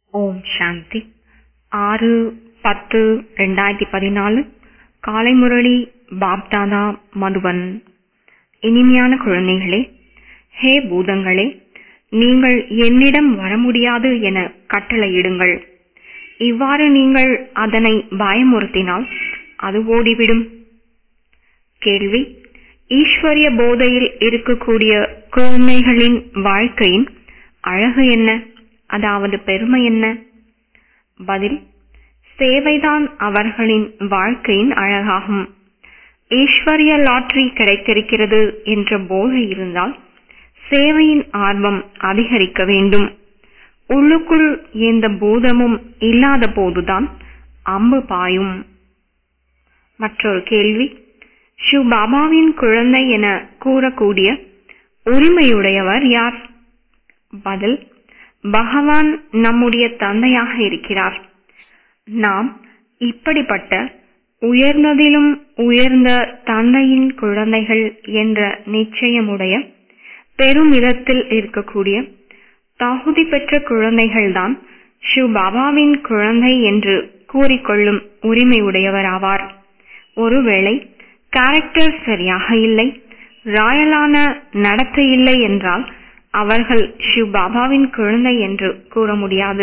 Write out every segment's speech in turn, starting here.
ஓம் சாந்தி ஆறு பத்து ரெண்டாயிரத்தி பதினாலு காலை முரளி பாப்தாதா மதுபன் இனிமையான குழந்தைகளே ஹே பூதங்களே நீங்கள் என்னிடம் வர முடியாது என கட்டளையிடுங்கள் இவ்வாறு நீங்கள் அதனை பயமுறுத்தினால் அது ஓடிவிடும் கேள்வி ஈஸ்வரிய போதையில் இருக்கக்கூடிய குழந்தைகளின் வாழ்க்கையின் அழகு என்ன அதாவது பெருமை என்ன பதில் சேவைதான் அவர்களின் வாழ்க்கையின் அழகாகும் ஈஸ்வரிய லாட்டரி கிடைத்திருக்கிறது என்ற போதை இருந்தால் சேவையின் ஆர்வம் அதிகரிக்க வேண்டும் உள்ளுக்குள் எந்த பூதமும் இல்லாத போதுதான் அம்பு பாயும் மற்றொரு கேள்வி ஷிவ் பாபாவின் குழந்தை என கூறக்கூடிய உரிமையுடையவர் யார் பதில் பகவான் நம்முடைய தந்தையாக இருக்கிறார் நாம் இப்படிப்பட்ட உயர்ந்ததிலும் உயர்ந்த தந்தையின் குழந்தைகள் என்ற நிச்சயமுடைய பெருமிதத்தில் இருக்கக்கூடிய தகுதி பெற்ற குழந்தைகள்தான் ஷிவ் பாபாவின் குழந்தை என்று கூறிக்கொள்ளும் உரிமை உடையவர் ஆவார் ஒருவேளை கேரக்டர் சரியாக இல்லை ராயலான நடத்தை இல்லை என்றால் அவர்கள் ஷிவ் பாபாவின் குழந்தை என்று கூற முடியாது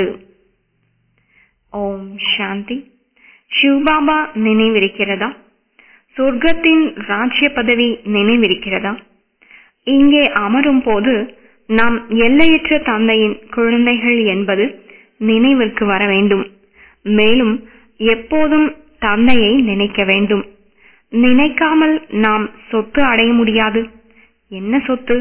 ஓம் சாந்தி ஷிவ் பாபா நினைவிருக்கிறதா சொர்க்கத்தின் ராஜ்ய பதவி நினைவிருக்கிறதா இங்கே அமரும் போது நாம் எல்லையற்ற தந்தையின் குழந்தைகள் என்பது நினைவிற்கு வர வேண்டும் மேலும் எப்போதும் தந்தையை நினைக்க வேண்டும் நினைக்காமல் நாம் சொத்து அடைய முடியாது என்ன சொத்து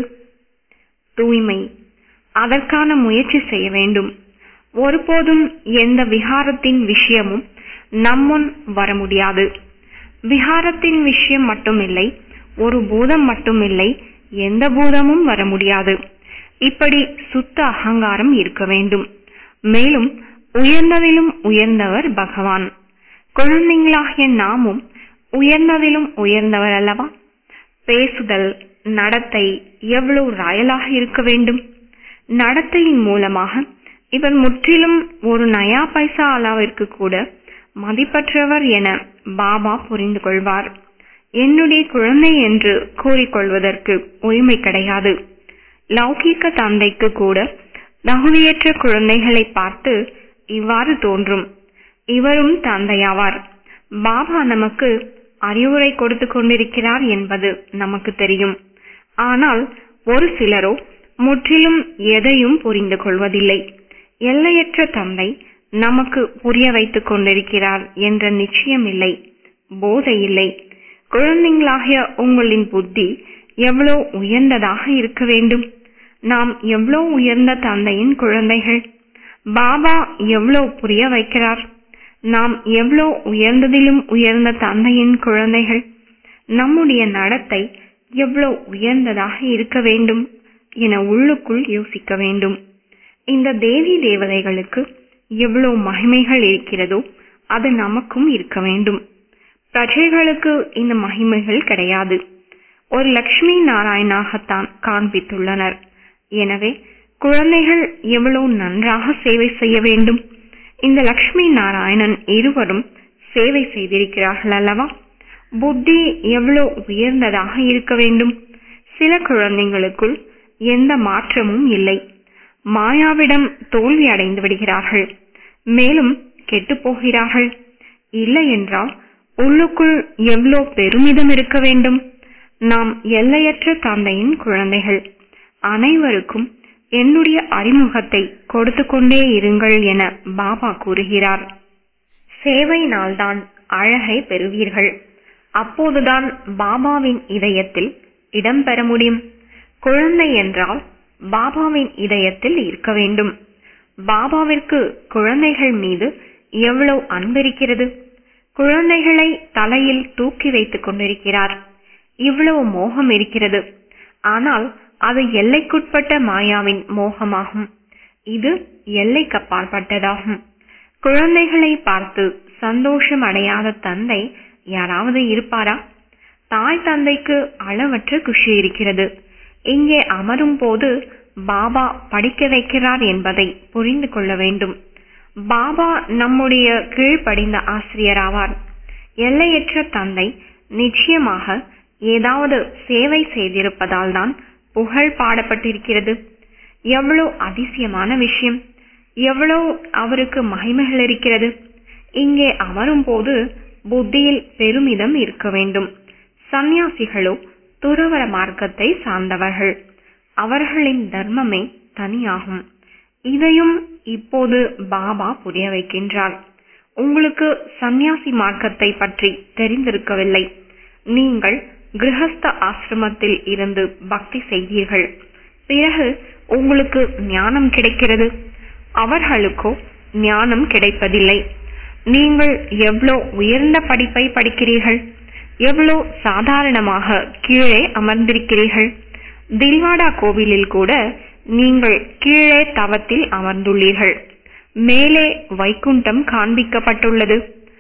தூய்மை அதற்கான முயற்சி செய்ய வேண்டும் ஒருபோதும் எந்த விகாரத்தின் விஷயமும் நம்முன் வர முடியாது விகாரத்தின் விஷயம் மட்டுமில்லை ஒரு பூதம் மட்டுமில்லை எந்த பூதமும் வர முடியாது இப்படி சுத்த அகங்காரம் இருக்க வேண்டும் மேலும் உயர்ந்ததிலும் உயர்ந்தவர் பகவான் குழந்தைங்களாகிய நாமும் உயர்ந்ததிலும் உயர்ந்தவர் அல்லவா பேசுதல் நடத்தை எவ்வளவு ராயலாக இருக்க வேண்டும் நடத்தையின் மூலமாக இவர் முற்றிலும் ஒரு நயா பைசா அளவிற்கு கூட மதிப்பற்றவர் என பாபா புரிந்து கொள்வார் என்னுடைய குழந்தை என்று கூறிக்கொள்வதற்கு உரிமை கிடையாது லௌகீக தந்தைக்கு கூட தகுதியற்ற குழந்தைகளை பார்த்து இவ்வாறு தோன்றும் இவரும் தந்தையாவார் பாபா நமக்கு அறிவுரை கொடுத்து கொண்டிருக்கிறார் என்பது நமக்கு தெரியும் ஆனால் ஒரு சிலரோ முற்றிலும் எதையும் புரிந்து கொள்வதில்லை எல்லையற்ற தந்தை நமக்கு புரிய வைத்துக் கொண்டிருக்கிறார் என்ற நிச்சயம் இல்லை போதை இல்லை குழந்தைங்களாகிய உங்களின் புத்தி எவ்வளவு உயர்ந்ததாக இருக்க வேண்டும் நாம் எவ்வளவு உயர்ந்த தந்தையின் குழந்தைகள் பாபா எவ்வளவு புரிய வைக்கிறார் நாம் எவ்வளவு உயர்ந்ததிலும் உயர்ந்த தந்தையின் குழந்தைகள் நம்முடைய நடத்தை எவ்வளவு உயர்ந்ததாக இருக்க வேண்டும் என உள்ளுக்குள் யோசிக்க வேண்டும் இந்த தேவி தேவதைகளுக்கு எவ்வளவு மகிமைகள் இருக்கிறதோ அது நமக்கும் இருக்க வேண்டும் பிரஜைகளுக்கு இந்த மகிமைகள் கிடையாது ஒரு லட்சுமி நாராயணாகத்தான் காண்பித்துள்ளனர் எனவே குழந்தைகள் எவ்வளவு நன்றாக சேவை செய்ய வேண்டும் இந்த லட்சுமி நாராயணன் இருவரும் சேவை செய்திருக்கிறார்கள் அல்லவா புத்தி எவ்வளவு உயர்ந்ததாக இருக்க வேண்டும் சில குழந்தைங்களுக்குள் எந்த மாற்றமும் இல்லை மாயாவிடம் தோல்வி அடைந்து விடுகிறார்கள் மேலும் கெட்டு போகிறார்கள் இல்லை என்றால் உள்ளுக்குள் எவ்வளோ பெருமிதம் இருக்க வேண்டும் நாம் எல்லையற்ற தந்தையின் குழந்தைகள் அனைவருக்கும் என்னுடைய அறிமுகத்தை கொடுத்து கொண்டே இருங்கள் என பாபா கூறுகிறார் சேவையினால்தான் அழகை பெறுவீர்கள் அப்போதுதான் பாபாவின் இதயத்தில் இடம் பெற முடியும் குழந்தை என்றால் பாபாவின் இதயத்தில் இருக்க வேண்டும் பாபாவிற்கு குழந்தைகள் மீது எவ்வளவு அன்பிருக்கிறது குழந்தைகளை தலையில் தூக்கி வைத்துக் கொண்டிருக்கிறார் இவ்வளவு மோகம் இருக்கிறது ஆனால் அது எல்லைக்குட்பட்ட மாயாவின் மோகமாகும் இது எல்லைக்கு அப்பாற்பட்டதாகும் குழந்தைகளை பார்த்து சந்தோஷம் அடையாத தந்தை யாராவது இருப்பாரா தாய் தந்தைக்கு அளவற்ற குஷி இருக்கிறது இங்கே அமரும் போது பாபா படிக்க வைக்கிறார் என்பதை புரிந்து கொள்ள வேண்டும் பாபா நம்முடைய கீழ்ப்படிந்த ஆசிரியராவார் எல்லையற்ற தந்தை நிச்சயமாக ஏதாவது சேவை செய்திருப்பதால் தான் புகழ் பாடப்பட்டிருக்கிறது எவ்வளவு அதிசயமான விஷயம் எவ்வளவு அவருக்கு மகிமைகள் இருக்கிறது இங்கே அமரும் போது புத்தியில் பெருமிதம் இருக்க வேண்டும் சந்நியாசிகளோ துறவர மார்க்கத்தை சார்ந்தவர்கள் அவர்களின் தர்மமே தனியாகும் இதையும் இப்போது பாபா புரிய வைக்கின்றார் உங்களுக்கு சந்நியாசி மார்க்கத்தை பற்றி தெரிந்திருக்கவில்லை நீங்கள் கிரகஸ்த ஆசிரமத்தில் இருந்து பக்தி செய்தீர்கள் பிறகு உங்களுக்கு ஞானம் கிடைக்கிறது அவர்களுக்கோ ஞானம் கிடைப்பதில்லை நீங்கள் எவ்வளோ உயர்ந்த படிப்பை படிக்கிறீர்கள் எவ்வளோ சாதாரணமாக கீழே அமர்ந்திருக்கிறீர்கள் தில்வாடா கோவிலில் கூட நீங்கள் கீழே தவத்தில் அமர்ந்துள்ளீர்கள் மேலே வைகுண்டம் காண்பிக்கப்பட்டுள்ளது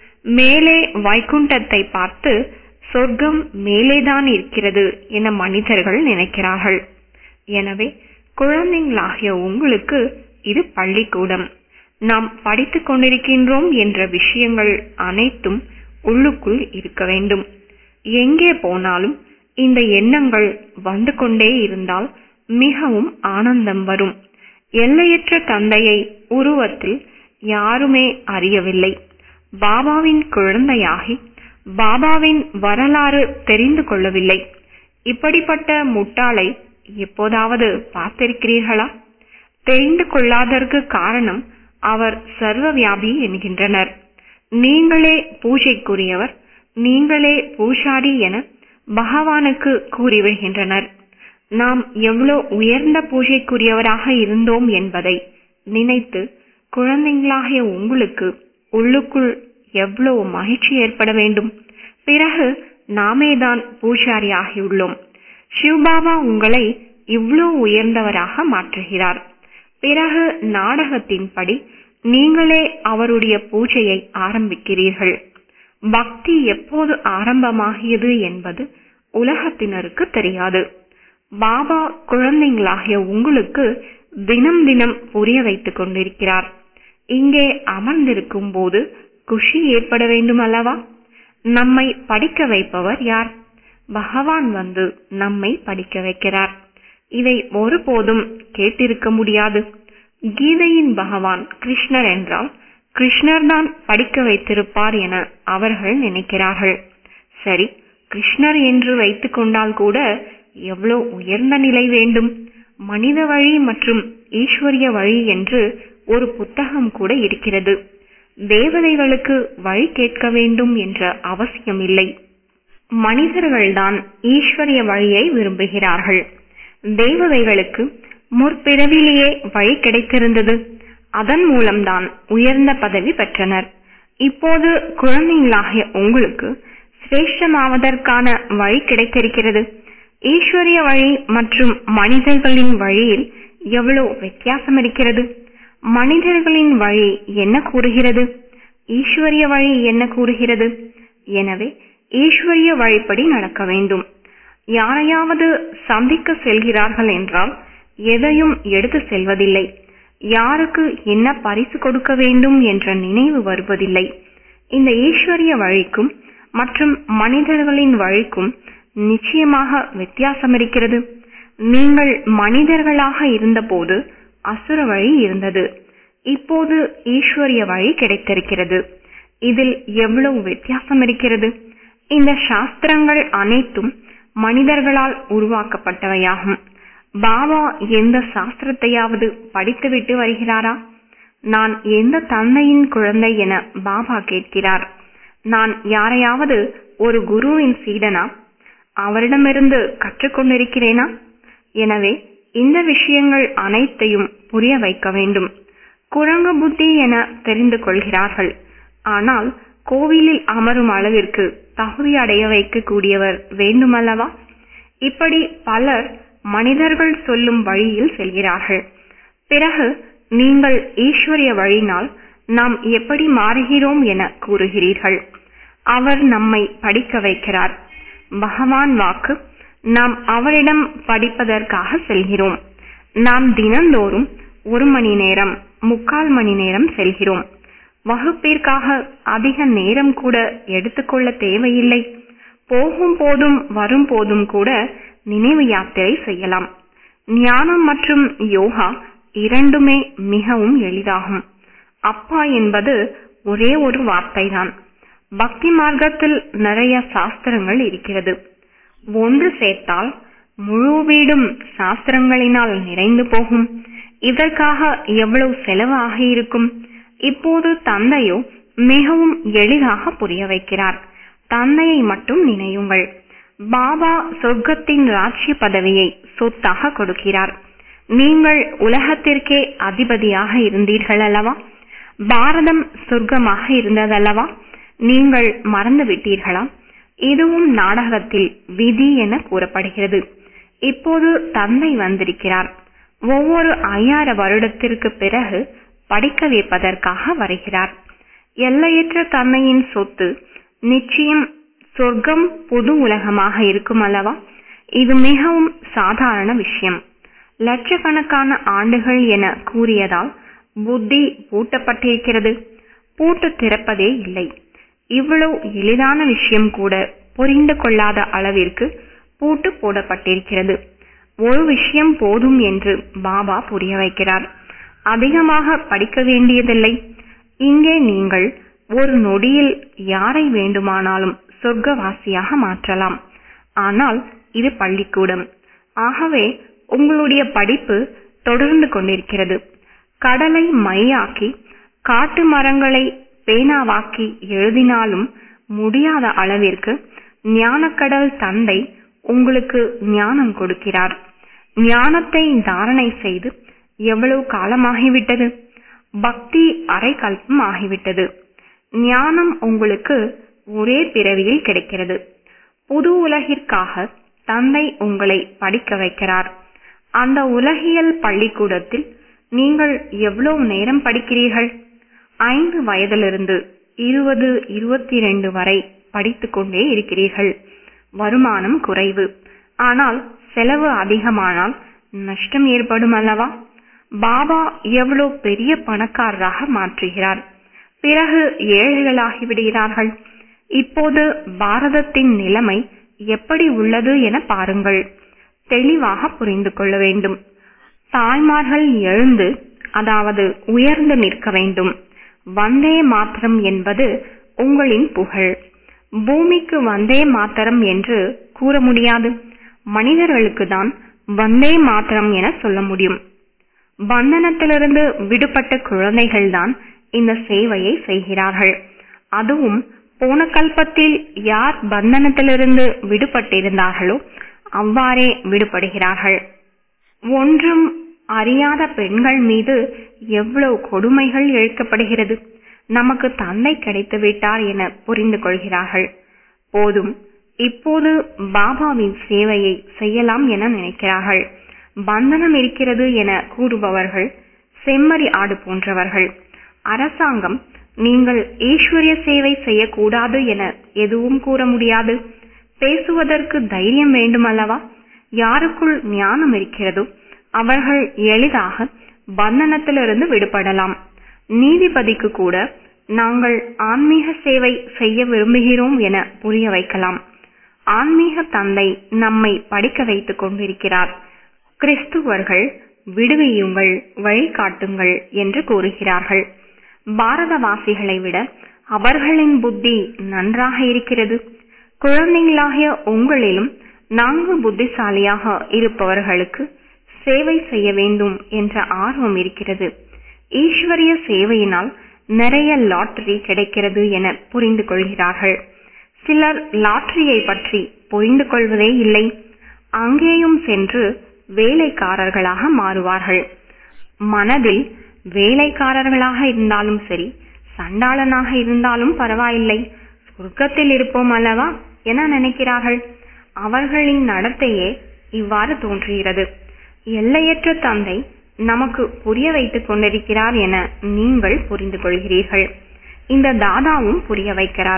மேலே வைகுண்டத்தை பார்த்து சொர்க்கம் மேலேதான் இருக்கிறது என மனிதர்கள் நினைக்கிறார்கள் எனவே குழந்தைங்களாகிய உங்களுக்கு இது பள்ளிக்கூடம் நாம் படித்துக் கொண்டிருக்கின்றோம் என்ற விஷயங்கள் அனைத்தும் உள்ளுக்குள் இருக்க வேண்டும் எங்கே போனாலும் இந்த எண்ணங்கள் வந்து கொண்டே இருந்தால் மிகவும் ஆனந்தம் வரும் எல்லையற்ற தந்தையை உருவத்தில் யாருமே அறியவில்லை பாபாவின் குழந்தையாகி பாபாவின் வரலாறு தெரிந்து கொள்ளவில்லை இப்படிப்பட்ட முட்டாளை எப்போதாவது பார்த்திருக்கிறீர்களா தெரிந்து கொள்ளாததற்கு காரணம் அவர் சர்வ வியாபி என்கின்றனர் நீங்களே பூஜைக்குரியவர் நீங்களே பூஷாரி என பகவானுக்கு கூறிவிடுகின்றனர் நாம் எவ்வளவு உயர்ந்த பூஜைக்குரியவராக இருந்தோம் என்பதை நினைத்து குழந்தைங்களாகிய உங்களுக்கு உள்ளுக்குள் எவ்வளவு மகிழ்ச்சி ஏற்பட வேண்டும் பிறகு நாமேதான் பூஜாரி ஆகியுள்ளோம் சிவபாபா உங்களை இவ்வளவு உயர்ந்தவராக மாற்றுகிறார் பிறகு நாடகத்தின்படி நீங்களே அவருடைய பூஜையை ஆரம்பிக்கிறீர்கள் பக்தி எப்போது ஆரம்பமாகியது என்பது உலகத்தினருக்கு தெரியாது பாபா குழந்தைங்களாகிய உங்களுக்கு தினம் தினம் புரிய வைத்துக் கொண்டிருக்கிறார் இங்கே அமர்ந்திருக்கும் போது குஷி ஏற்பட வேண்டும் அல்லவா நம்மை படிக்க வைப்பவர் யார் பகவான் வந்து நம்மை படிக்க வைக்கிறார் இதை ஒருபோதும் கேட்டிருக்க முடியாது கீதையின் பகவான் கிருஷ்ணர் என்றால் கிருஷ்ணர் தான் படிக்க வைத்திருப்பார் என அவர்கள் நினைக்கிறார்கள் சரி கிருஷ்ணர் என்று வைத்துக் கொண்டால் கூட எவ்வளவு உயர்ந்த நிலை வேண்டும் மனித வழி மற்றும் ஈஸ்வரிய வழி என்று ஒரு புத்தகம் கூட இருக்கிறது தேவதைகளுக்கு வழி கேட்க வேண்டும் என்ற அவசியம் இல்லை மனிதர்கள்தான் ஈஸ்வரிய வழியை விரும்புகிறார்கள் தேவதைகளுக்கு முற்பிறவிலேயே வழி கிடைத்திருந்தது அதன் மூலம்தான் உயர்ந்த பதவி பெற்றனர் இப்போது குழந்தைங்களாகிய உங்களுக்கு சிரேஷ்டமாவதற்கான வழி கிடைத்திருக்கிறது ஈஸ்வரிய வழி மற்றும் மனிதர்களின் வழியில் எவ்வளவு வித்தியாசம் இருக்கிறது மனிதர்களின் வழி என்ன கூறுகிறது ஈஸ்வரிய வழி என்ன கூறுகிறது எனவே ஈஸ்வரிய வழிப்படி நடக்க வேண்டும் யாரையாவது சந்திக்க செல்கிறார்கள் என்றால் எதையும் எடுத்து செல்வதில்லை யாருக்கு என்ன பரிசு கொடுக்க வேண்டும் என்ற நினைவு வருவதில்லை இந்த ஈஸ்வரிய வழிக்கும் மற்றும் மனிதர்களின் வழிக்கும் நிச்சயமாக வித்தியாசம் இருக்கிறது நீங்கள் மனிதர்களாக இருந்தபோது அசுர வழி இருந்தது இப்போது ஈஸ்வரிய வழி கிடைத்திருக்கிறது இதில் எவ்வளவு வித்தியாசம் இருக்கிறது இந்த சாஸ்திரங்கள் அனைத்தும் மனிதர்களால் உருவாக்கப்பட்டவையாகும் பாபா எந்த சாஸ்திரத்தையாவது படித்துவிட்டு வருகிறாரா நான் எந்த தந்தையின் குழந்தை என பாபா கேட்கிறார் நான் யாரையாவது ஒரு குருவின் சீடனா அவரிடமிருந்து கற்றுக்கொண்டிருக்கிறேனா எனவே இந்த விஷயங்கள் அனைத்தையும் புரிய வைக்க வேண்டும் குரங்கு புத்தி என தெரிந்து கொள்கிறார்கள் ஆனால் கோவிலில் அமரும் அளவிற்கு தகுதி அடைய வைக்கக்கூடியவர் வேண்டுமல்லவா இப்படி பலர் மனிதர்கள் சொல்லும் வழியில் செல்கிறார்கள் பிறகு நீங்கள் ஈஸ்வரிய வழினால் நாம் எப்படி மாறுகிறோம் என கூறுகிறீர்கள் அவர் நம்மை படிக்க வைக்கிறார் பகவான் வாக்கு நாம் அவரிடம் படிப்பதற்காக செல்கிறோம் நாம் தினந்தோறும் ஒரு மணி நேரம் முக்கால் மணி நேரம் செல்கிறோம் வகுப்பிற்காக அதிக நேரம் கூட எடுத்துக்கொள்ள தேவையில்லை போகும் போதும் வரும் போதும் கூட நினைவு யாத்திரை செய்யலாம் ஞானம் மற்றும் யோகா இரண்டுமே மிகவும் எளிதாகும் அப்பா என்பது ஒரே ஒரு வார்த்தைதான் பக்தி மார்க்கத்தில் நிறைய சாஸ்திரங்கள் இருக்கிறது ஒன்று சேர்த்தால் முழு வீடும் சாஸ்திரங்களினால் நிறைந்து போகும் இதற்காக எவ்வளவு செலவு ஆகியிருக்கும் இப்போது தந்தையோ மிகவும் எளிதாக புரிய வைக்கிறார் தந்தையை மட்டும் நினையுங்கள் பாபா சொர்க்கத்தின் ராட்சிய பதவியை சொத்தாக கொடுக்கிறார் நீங்கள் உலகத்திற்கே அதிபதியாக இருந்தீர்கள் அல்லவா பாரதம் சொர்க்கமாக இருந்ததல்லவா நீங்கள் மறந்து விட்டீர்களா இதுவும் நாடகத்தில் விதி என கூறப்படுகிறது இப்போது தந்தை வந்திருக்கிறார் ஒவ்வொரு ஐயாயிரம் வருடத்திற்கு பிறகு படிக்க வைப்பதற்காக வருகிறார் எல்லையற்ற தன்மையின் சொத்து நிச்சயம் சொர்க்கம் புது உலகமாக இருக்கும் அல்லவா இது மிகவும் சாதாரண விஷயம் லட்சக்கணக்கான ஆண்டுகள் என கூறியதால் புத்தி பூட்டப்பட்டிருக்கிறது பூட்டு திறப்பதே இல்லை இவ்வளவு எளிதான விஷயம் கூட புரிந்து கொள்ளாத அளவிற்கு பூட்டு போடப்பட்டிருக்கிறது ஒரு விஷயம் போதும் என்று பாபா புரிய வைக்கிறார் அதிகமாக படிக்க வேண்டியதில்லை இங்கே நீங்கள் ஒரு நொடியில் யாரை வேண்டுமானாலும் சொர்க்கவாசியாக மாற்றலாம் ஆனால் இது பள்ளிக்கூடம் ஆகவே உங்களுடைய படிப்பு தொடர்ந்து கொண்டிருக்கிறது கடலை மையாக்கி காட்டு மரங்களை பேனாவாக்கி எழுதினாலும் முடியாத அளவிற்கு ஞானக்கடல் தந்தை உங்களுக்கு ஞானம் கொடுக்கிறார் ஞானத்தை தாரணை செய்து எவ்வளவு காலமாகிவிட்டது பக்தி அரை கல்பம் ஆகிவிட்டது ஞானம் உங்களுக்கு ஒரே பிறவியில் கிடைக்கிறது புது உலகிற்காக தந்தை உங்களை படிக்க வைக்கிறார் அந்த உலகியல் பள்ளிக்கூடத்தில் நீங்கள் எவ்வளவு நேரம் படிக்கிறீர்கள் ஐந்து வயதிலிருந்து இருபது இருபத்தி ரெண்டு வரை படித்துக் கொண்டே இருக்கிறீர்கள் வருமானம் குறைவு ஆனால் செலவு அதிகமானால் நஷ்டம் ஏற்படும் அல்லவா பாபா எவ்வளவு பெரிய பணக்காரராக மாற்றுகிறார் பிறகு ஏழைகளாகி விடுகிறார்கள் இப்போது பாரதத்தின் நிலைமை எப்படி உள்ளது என பாருங்கள் தெளிவாக புரிந்து கொள்ள வேண்டும் தாய்மார்கள் எழுந்து அதாவது உயர்ந்து நிற்க வேண்டும் வந்தே மாத்திரம் என்பது உங்களின் புகழ் பூமிக்கு வந்தே மாத்திரம் என்று கூற முடியாது மனிதர்களுக்கு தான் வந்தே மாத்திரம் என சொல்ல முடியும் பந்தனத்திலிருந்து விடுபட்ட குழந்தைகள்தான் இந்த சேவையை செய்கிறார்கள் அதுவும் போன கல்பத்தில் யார் பந்தனத்திலிருந்து விடுபட்டிருந்தார்களோ அவ்வாறே விடுபடுகிறார்கள் ஒன்றும் அறியாத பெண்கள் மீது எவ்வளவு கொடுமைகள் இழைக்கப்படுகிறது நமக்கு தந்தை கிடைத்து விட்டார் என புரிந்து கொள்கிறார்கள் போதும் இப்போது பாபாவின் சேவையை செய்யலாம் என நினைக்கிறார்கள் பந்தனம் இருக்கிறது என கூறுபவர்கள் செம்மறி ஆடு போன்றவர்கள் அரசாங்கம் நீங்கள் ஈஸ்வரிய சேவை செய்யக்கூடாது என எதுவும் கூற முடியாது பேசுவதற்கு தைரியம் வேண்டுமல்லவா யாருக்குள் ஞானம் இருக்கிறதோ அவர்கள் எளிதாக பந்தனத்திலிருந்து விடுபடலாம் நீதிபதிக்கு கூட நாங்கள் ஆன்மீக சேவை செய்ய விரும்புகிறோம் என புரிய வைக்கலாம் ஆன்மீக தந்தை நம்மை படிக்க வைத்துக் கொண்டிருக்கிறார் கிறிஸ்துவர்கள் விடுவியுங்கள் வழிகாட்டுங்கள் என்று கூறுகிறார்கள் பாரதவாசிகளை விட அவர்களின் புத்தி நன்றாக இருக்கிறது குழந்தைகளாகிய உங்களிலும் நான்கு புத்திசாலியாக இருப்பவர்களுக்கு சேவை செய்ய வேண்டும் என்ற ஆர்வம் இருக்கிறது ஈஸ்வரிய சேவையினால் நிறைய லாட்டரி கிடைக்கிறது என புரிந்து கொள்கிறார்கள் சிலர் லாட்டரியை பற்றி புரிந்து கொள்வதே இல்லை அங்கேயும் சென்று வேலைக்காரர்களாக மாறுவார்கள் மனதில் வேலைக்காரர்களாக இருந்தாலும் சரி சண்டாளனாக இருந்தாலும் பரவாயில்லை சொர்க்கத்தில் இருப்போம் அல்லவா என நினைக்கிறார்கள் அவர்களின் நடத்தையே இவ்வாறு தோன்றுகிறது எல்லையற்ற தந்தை நமக்கு புரிய வைத்துக் கொண்டிருக்கிறார் என நீங்கள் புரிந்து கொள்கிறீர்கள் இந்த தாதாவும் புரிய வைக்கிறார்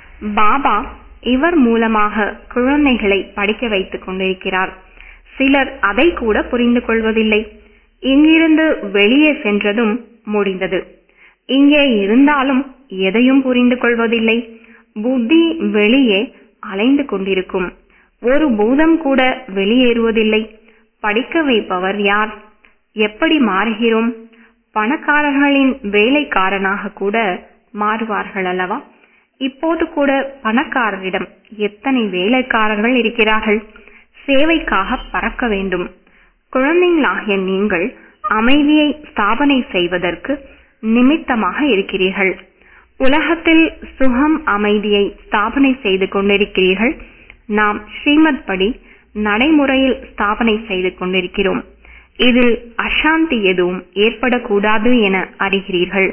பாபா இவர் மூலமாக குழந்தைகளை படிக்க வைத்துக் கொண்டிருக்கிறார் சிலர் அதை கூட புரிந்து கொள்வதில்லை இங்கிருந்து வெளியே சென்றதும் முடிந்தது இங்கே இருந்தாலும் எதையும் புரிந்து கொள்வதில்லை புத்தி வெளியே அலைந்து கொண்டிருக்கும் ஒரு பூதம் கூட வெளியேறுவதில்லை படிக்க வைப்பவர் யார் எப்படி மாறுகிறோம் பணக்காரர்களின் வேலைக்காரனாக கூட மாறுவார்கள் அல்லவா இப்போது கூட பணக்காரரிடம் எத்தனை வேலைக்காரர்கள் இருக்கிறார்கள் சேவைக்காக பறக்க வேண்டும் குழந்தைங்களாகிய நீங்கள் அமைதியை ஸ்தாபனை செய்வதற்கு நிமித்தமாக இருக்கிறீர்கள் உலகத்தில் சுகம் அமைதியை ஸ்தாபனை செய்து கொண்டிருக்கிறீர்கள் நாம் ஸ்ரீமத் படி நடைமுறையில் ஸ்தாபனை செய்து கொண்டிருக்கிறோம் இதில் அசாந்தி எதுவும் ஏற்படக்கூடாது என அறிகிறீர்கள்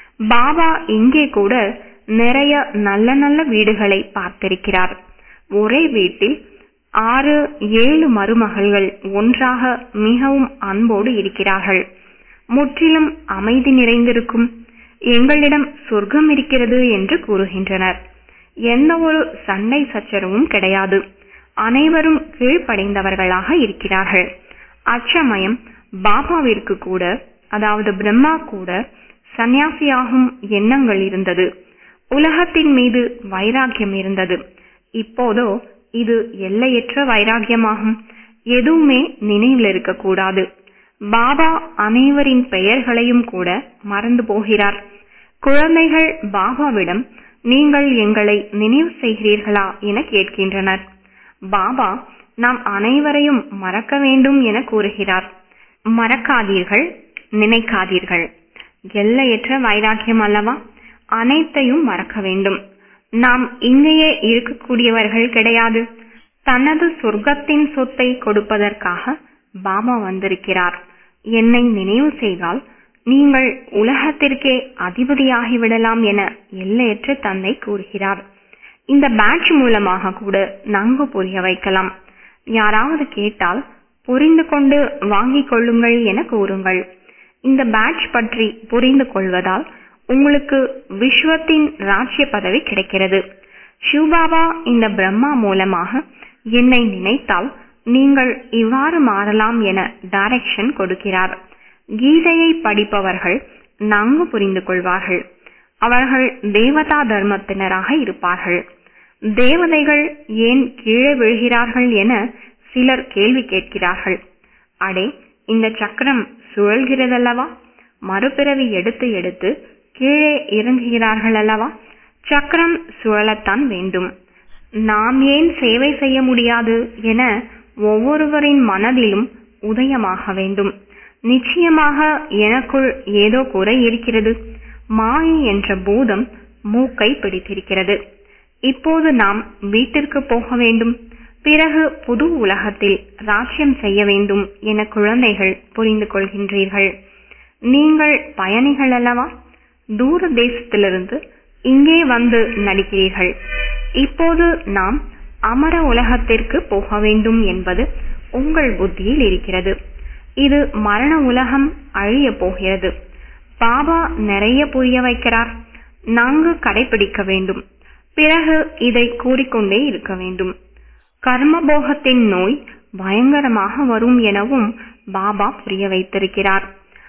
பாபா இங்கே கூட நிறைய நல்ல நல்ல வீடுகளை பார்த்திருக்கிறார் ஒரே வீட்டில் ஆறு ஏழு மருமகள்கள் ஒன்றாக மிகவும் அன்போடு இருக்கிறார்கள் முற்றிலும் அமைதி நிறைந்திருக்கும் எங்களிடம் சொர்க்கம் இருக்கிறது என்று கூறுகின்றனர் எந்த ஒரு சண்டை சச்சரவும் கிடையாது அனைவரும் கீழ்ப்படைந்தவர்களாக இருக்கிறார்கள் அச்சமயம் பாபாவிற்கு கூட அதாவது பிரம்மா கூட சந்நியாசியாகும் எண்ணங்கள் இருந்தது உலகத்தின் மீது வைராக்கியம் இருந்தது இப்போதோ இது எல்லையற்ற வைராக்கியமாகும் எதுவுமே நினைவில் இருக்கக்கூடாது பாபா அனைவரின் பெயர்களையும் கூட மறந்து போகிறார் குழந்தைகள் பாபாவிடம் நீங்கள் எங்களை நினைவு செய்கிறீர்களா என கேட்கின்றனர் பாபா நாம் அனைவரையும் மறக்க வேண்டும் என கூறுகிறார் மறக்காதீர்கள் நினைக்காதீர்கள் எல்லையற்ற வைராக்கியம் அல்லவா அனைத்தையும் மறக்க வேண்டும் நாம் இங்கேயே இருக்கக்கூடியவர்கள் கிடையாது தனது சொர்க்கத்தின் சொத்தை கொடுப்பதற்காக பாபா வந்திருக்கிறார் என்னை நினைவு செய்தால் நீங்கள் உலகத்திற்கே அதிபதியாகிவிடலாம் என எல்லையற்ற தந்தை கூறுகிறார் இந்த பேட்ச் மூலமாக கூட நன்கு புரிய வைக்கலாம் யாராவது கேட்டால் புரிந்து கொண்டு வாங்கிக் கொள்ளுங்கள் என கூறுங்கள் இந்த பேட்ச் பற்றி புரிந்து கொள்வதால் உங்களுக்கு விஸ்வத்தின் ராஜ்ய பதவி கிடைக்கிறது சிவபாபா இந்த பிரம்மா மூலமாக என்னை நினைத்தால் நீங்கள் இவ்வாறு மாறலாம் என டைரக்ஷன் கொடுக்கிறார் கீதையை படிப்பவர்கள் நன்கு புரிந்து கொள்வார்கள் அவர்கள் தேவதா தர்மத்தினராக இருப்பார்கள் தேவதைகள் ஏன் கீழே விழுகிறார்கள் என சிலர் கேள்வி கேட்கிறார்கள் அடே இந்த சக்கரம் சுழல்கிறதல்லவா மறுபிறவி எடுத்து எடுத்து கீழே இறங்குகிறார்கள் அல்லவா சக்கரம் சுழலத்தான் வேண்டும் நாம் ஏன் சேவை செய்ய முடியாது என ஒவ்வொருவரின் மனதிலும் உதயமாக வேண்டும் நிச்சயமாக எனக்குள் ஏதோ குறை இருக்கிறது மாயை என்ற பூதம் மூக்கை பிடித்திருக்கிறது இப்போது நாம் வீட்டிற்கு போக வேண்டும் பிறகு புது உலகத்தில் ராஜ்யம் செய்ய வேண்டும் என குழந்தைகள் புரிந்து கொள்கின்றீர்கள் நீங்கள் பயணிகள் அல்லவா தூர தேசத்திலிருந்து இங்கே வந்து நடிக்கிறீர்கள் இப்போது நாம் அமர உலகத்திற்கு போக வேண்டும் என்பது உங்கள் புத்தியில் இருக்கிறது இது மரண உலகம் அழிய போகிறது பாபா நிறைய புரிய வைக்கிறார் நான்கு கடைபிடிக்க வேண்டும் பிறகு இதை கூறிக்கொண்டே இருக்க வேண்டும் கர்மபோகத்தின் நோய் பயங்கரமாக வரும் எனவும் பாபா புரிய வைத்திருக்கிறார்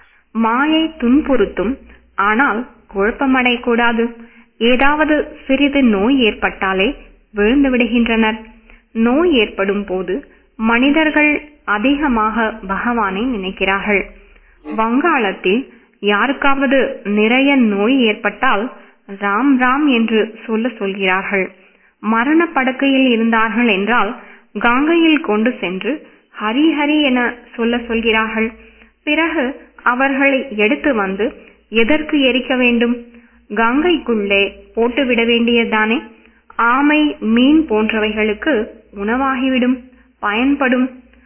மாயை துன்புறுத்தும் ஆனால் குழப்பமடையக்கூடாது ஏதாவது சிறிது நோய் ஏற்பட்டாலே விழுந்து விடுகின்றனர் நோய் ஏற்படும் போது மனிதர்கள் அதிகமாக பகவானை நினைக்கிறார்கள் வங்காளத்தில் யாருக்காவது நிறைய நோய் ஏற்பட்டால் ராம் ராம் என்று சொல்ல சொல்கிறார்கள் மரண படுக்கையில் இருந்தார்கள் என்றால் கங்கையில் கொண்டு சென்று ஹரி ஹரி என சொல்ல சொல்கிறார்கள் பிறகு அவர்களை எடுத்து வந்து எதற்கு எரிக்க வேண்டும் கங்கைக்குள்ளே போட்டுவிட வேண்டியதுதானே ஆமை மீன் போன்றவைகளுக்கு உணவாகிவிடும் பயன்படும்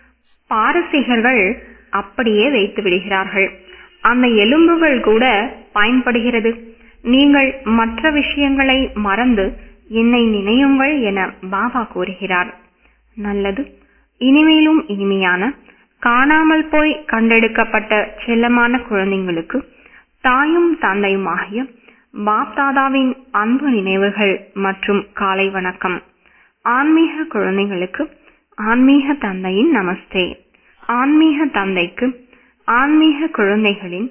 பாரசீகர்கள் அப்படியே வைத்து விடுகிறார்கள் அந்த எலும்புகள் கூட பயன்படுகிறது நீங்கள் மற்ற விஷயங்களை மறந்து என்னை நினையுங்கள் என பாபா கூறுகிறார் நல்லது இனிமேலும் இனிமையான காணாமல் போய் கண்டெடுக்கப்பட்ட செல்லமான குழந்தைங்களுக்கு தாயும் தந்தையுமாகிய பாப்தாதாவின் அன்பு நினைவுகள் மற்றும் காலை வணக்கம் ஆன்மீக குழந்தைகளுக்கு ஆன்மீக தந்தையின் நமஸ்தே ஆன்மீக தந்தைக்கு ஆன்மீக குழந்தைகளின்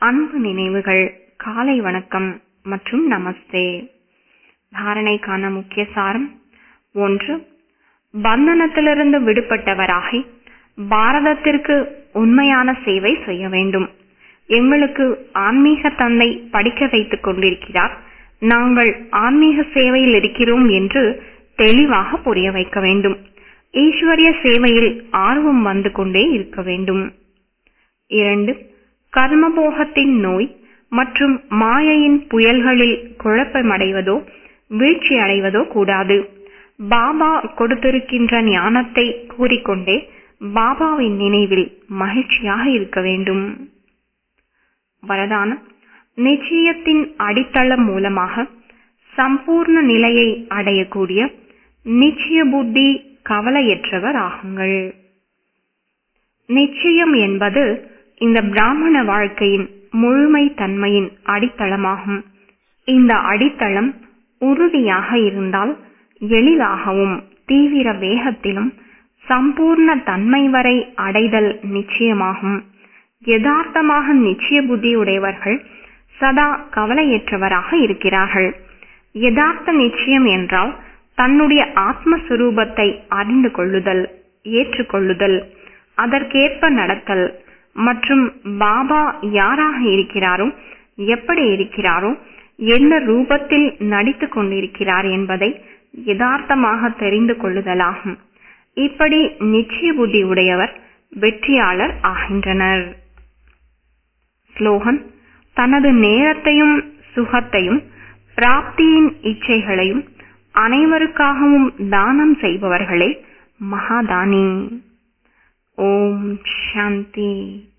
அன்பு நினைவுகள் காலை வணக்கம் மற்றும் நமஸ்தே தாரணைக்கான முக்கிய சாரம் ஒன்று பந்தனத்திலிருந்து விடுபட்டவராகி பாரதத்திற்கு உண்மையான சேவை செய்ய வேண்டும் எங்களுக்கு ஆன்மீக தந்தை படிக்க வைத்துக் கொண்டிருக்கிறார் நாங்கள் ஆன்மீக சேவையில் இருக்கிறோம் என்று தெளிவாக புரிய வைக்க வேண்டும் ஈஸ்வரிய சேவையில் ஆர்வம் வந்து கொண்டே இருக்க வேண்டும் இரண்டு கர்மபோகத்தின் நோய் மற்றும் மாயையின் புயல்களில் குழப்பமடைவதோ வீழ்ச்சி அடைவதோ கூடாது பாபா கொடுத்திருக்கின்ற ஞானத்தை கூறிக்கொண்டே பாபாவின் நினைவில் மகிழ்ச்சியாக இருக்க வேண்டும் வரதானம் நிச்சயத்தின் அடித்தளம் மூலமாக சம்பூர்ண நிலையை அடையக்கூடிய நிச்சய புத்தி கவலையற்றவர் ஆகுங்கள் நிச்சயம் என்பது இந்த பிராமண வாழ்க்கையின் முழுமை தன்மையின் அடித்தளமாகும் இந்த அடித்தளம் உறுதியாக இருந்தால் எளிதாகவும் தீவிர வேகத்திலும் சம்பூர்ண தன்மை வரை அடைதல் நிச்சயமாகும் யதார்த்தமாக நிச்சய புத்தியுடையவர்கள் சதா கவலையற்றவராக இருக்கிறார்கள் யதார்த்த நிச்சயம் என்றால் தன்னுடைய ஆத்மஸ்வரூபத்தை அறிந்து கொள்ளுதல் ஏற்றுக்கொள்ளுதல் அதற்கேற்ப நடத்தல் மற்றும் பாபா யாராக இருக்கிறாரோ எப்படி இருக்கிறாரோ எந்த ரூபத்தில் நடித்துக் கொண்டிருக்கிறார் என்பதை யதார்த்தமாக தெரிந்து கொள்ளுதலாகும் இப்படி நிச்சய புத்தி உடையவர் வெற்றியாளர் ஆகின்றனர் ஸ்லோகன் தனது நேரத்தையும் சுகத்தையும் பிராப்தியின் இச்சைகளையும் அனைவருக்காகவும் தானம் செய்பவர்களே மகாதானி ஓம் சாந்தி